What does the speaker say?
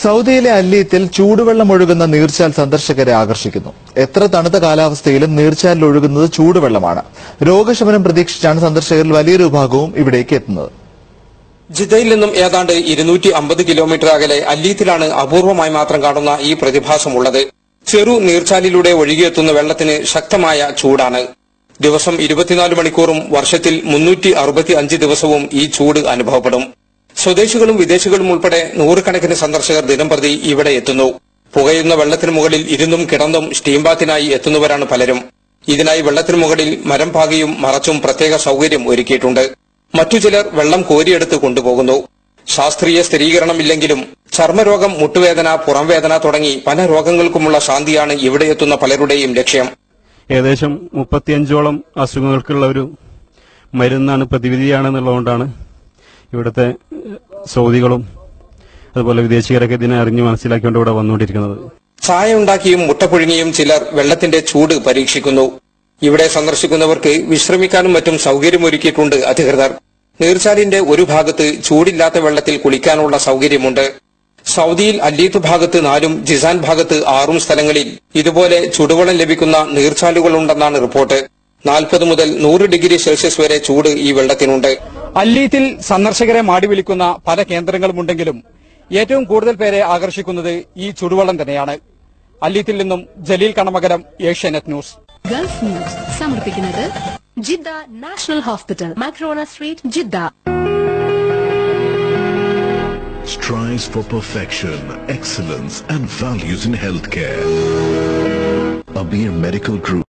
സൗദിയിലെ അല്ലീത്തിൽ ചൂടുവെള്ളം ഒഴുകുന്ന നീർച്ചാൽ സന്ദർശകരെ ആകർഷിക്കുന്നു എത്ര തണുത്ത കാലാവസ്ഥയിലും നീർച്ചാലിൽ ഒഴുകുന്നത് ചൂടുവെള്ളമാണ് രോഗശമനം പ്രതീക്ഷിച്ചാണ് സന്ദർശകരിൽ വലിയൊരു വിഭാഗവും ഇവിടേക്ക് എത്തുന്നത് ജിദ്ദയിൽ നിന്നും ഏതാണ്ട് ഇരുന്നൂറ്റി അമ്പത് കിലോമീറ്റർ അകലെ അല്ലീത്തിലാണ് അപൂർവമായി മാത്രം കാണുന്ന ഈ പ്രതിഭാസമുള്ളത് ചെറു നീർച്ചാലിലൂടെ ഒഴുകിയെത്തുന്ന വെള്ളത്തിന് ശക്തമായ ചൂടാണ് ദിവസം ഇരുപത്തിനാല് മണിക്കൂറും വർഷത്തിൽ മുന്നൂറ്റി അറുപത്തി അഞ്ച് ദിവസവും ഈ ചൂട് അനുഭവപ്പെടും സ്വദേശികളും വിദേശികളും ഉൾപ്പെടെ നൂറുകണക്കിന് സന്ദർശകർ ദിനംപ്രതി ഇവിടെ എത്തുന്നു പുകയുന്ന വെള്ളത്തിന് മുകളിൽ ഇരുന്നും കിടന്നും സ്റ്റീം ബാത്തിനായി എത്തുന്നവരാണ് പലരും ഇതിനായി വെള്ളത്തിന് മുകളിൽ മരം പാകിയും മറച്ചും പ്രത്യേക സൌകര്യം ഒരുക്കിയിട്ടുണ്ട് മറ്റു ചിലർ വെള്ളം കോരിയെടുത്ത് കൊണ്ടുപോകുന്നു ശാസ്ത്രീയ സ്ഥിരീകരണമില്ലെങ്കിലും ചർമ്മരോഗം മുട്ടുവേദന പുറംവേദന തുടങ്ങി പല രോഗങ്ങൾക്കുമുള്ള ശാന്തിയാണ് ഇവിടെ എത്തുന്ന പലരുടെയും ലക്ഷ്യം ഏകദേശം മുപ്പത്തിയഞ്ചോളം അസുഖങ്ങൾക്കുള്ള ഒരു മരുന്നാണ് പ്രതിവിധിയാണെന്നുള്ളതുകൊണ്ടാണ് ഇവിടുത്തെ ഏഹ്, സൗദികളും അതുപോലെ വിദേശികരൊക്കെ ഇതിനെ അറിഞ്ഞ് മനസ്സിലാക്കിക്കൊണ്ട് ഇവിടെ വന്നുകൊണ്ടിരിക്കുന്നത് ചായ ഉണ്ടാക്കിയും മുട്ട പുഴുങ്ങിയും ചിലർ വെള്ളത്തിന്റെ ചൂട് പരീക്ഷിക്കുന്നു ഇവിടെ സന്ദർശിക്കുന്നവർക്ക് വിശ്രമിക്കാനും മറ്റും സൌകര്യമൊരുക്കിയിട്ടുണ്ട് അധികൃതർ നീർച്ചാലിന്റെ ഒരു ഭാഗത്ത് ചൂടില്ലാത്ത വെള്ളത്തിൽ കുളിക്കാനുള്ള സൌകര്യമുണ്ട് സൗദിയിൽ അല്ലീത്ത് ഭാഗത്ത് നാലും ജിസാൻ ഭാഗത്ത് ആറും സ്ഥലങ്ങളിൽ ഇതുപോലെ ചുടുവെള്ളം ലഭിക്കുന്ന നീർച്ചാലുകളുണ്ടെന്നാണ് റിപ്പോർട്ട് നാൽപ്പത് മുതൽ നൂറ് ഡിഗ്രി സെൽഷ്യസ് വരെ ചൂട് ഈ വെള്ളത്തിനുണ്ട് അല്ലീത്തിൽ സന്ദർശകരെ മാടി വിളിക്കുന്ന പല കേന്ദ്രങ്ങളുമുണ്ടെങ്കിലും ഏറ്റവും കൂടുതൽ പേരെ ആകർഷിക്കുന്നത് ഈ ചുടുവെള്ളം തന്നെയാണ് അല്ലീത്തിൽ നിന്നും Jaleel Kanamakalam Asianet news gulf news സമർപ്പിക്കുന്നത് Jeddah national hospital Makarona street Jeddah strives for perfection, excellence, and values in healthcare. Abir Medical Group.